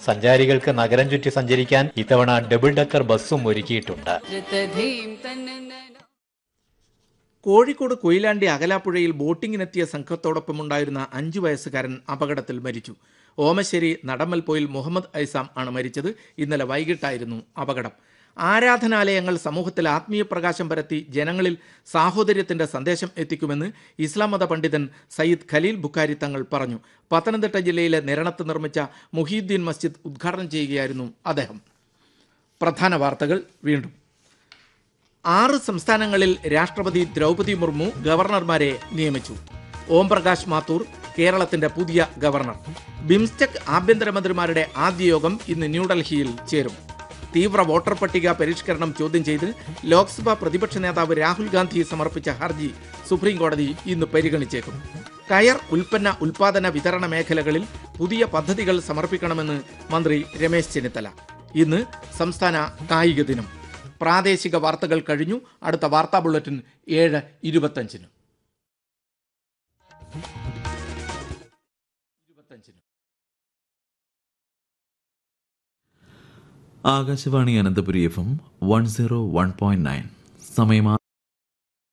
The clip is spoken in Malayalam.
സഞ്ചാരികൾക്ക് നഗരം ചുറ്റി സഞ്ചരിക്കാൻ ഇത്തവണ ഡബിൾ ഡക്കർ ബസ്സും ഒരുക്കിയിട്ടുണ്ട് ധൃതധീം തന്നന കോഴിക്കോട് കൊയിലാണ്ടി അകലാപ്പുഴയിൽ ബോട്ടിങ്ങിനെത്തിയ സംഘത്തോടൊപ്പമുണ്ടായിരുന്ന അഞ്ചു വയസ്സുകാരൻ അപകടത്തിൽ മരിച്ചു ഓമശ്ശേരി നടമ്മൽപോയിൽ മുഹമ്മദ് ഐസാം ആണ് മരിച്ചത് ഇന്നലെ വൈകിട്ടായിരുന്നു അപകടം ആരാധനാലയങ്ങൾ സമൂഹത്തിൽ ആത്മീയ പ്രകാശം പരത്തി ജനങ്ങളിൽ സാഹോദര്യത്തിന്റെ സന്ദേശം എത്തിക്കുമെന്ന് ഇസ്ലാം മത പണ്ഡിതൻ സയ്യിദ് ഖലീൽ ബുഖാരി തങ്ങൾ പറഞ്ഞു പത്തനംതിട്ട ജില്ലയിലെ നിരണത്ത് നിർമ്മിച്ച മുഹീദ്ദീൻ മസ്ജിദ് ഉദ്ഘാടനം ചെയ്യുകയായിരുന്നു അദ്ദേഹം പ്രധാന വാർത്തകൾ വീണ്ടും ആറ് സംസ്ഥാനങ്ങളിൽ രാഷ്ട്രപതി ദ്രൗപതി മുർമു ഗവർണർമാരെ നിയമിച്ചു ഓം പ്രകാശ് മാത്തൂർ കേരളത്തിന്റെ പുതിയ ഗവർണർ ബിംസ്റ്റെക് ആഭ്യന്തരമന്ത്രിമാരുടെ ആദ്യ യോഗം ഇന്ന് ന്യൂഡൽഹിയിൽ ചേരും തീവ്ര വോട്ടർ പട്ടിക പരിഷ്കരണം ചോദ്യം ചെയ്ത് ലോക്സഭാ പ്രതിപക്ഷ നേതാവ് രാഹുൽ ഗാന്ധി സമർപ്പിച്ച ഹർജി സുപ്രീം കോടതി ഇന്ന് പരിഗണിച്ചേക്കും കയർ ഉൽപ്പന്ന ഉൽപാദന വിതരണ മേഖലകളിൽ പുതിയ പദ്ധതികൾ സമർപ്പിക്കണമെന്ന് മന്ത്രി രമേശ് ചെന്നിത്തല ഇന്ന് സംസ്ഥാന കായിക ദിനം പ്രാദേശിക വാർത്തകൾ കഴിഞ്ഞു അടുത്ത വാർത്താ ബുള്ളറ്റിൻ ഏഴ് ഇരുപത്തഞ്ചിന് ഇരുപത്തഞ്ചിന് Akashvani Ananthapuri F M one zero one point nine സമയം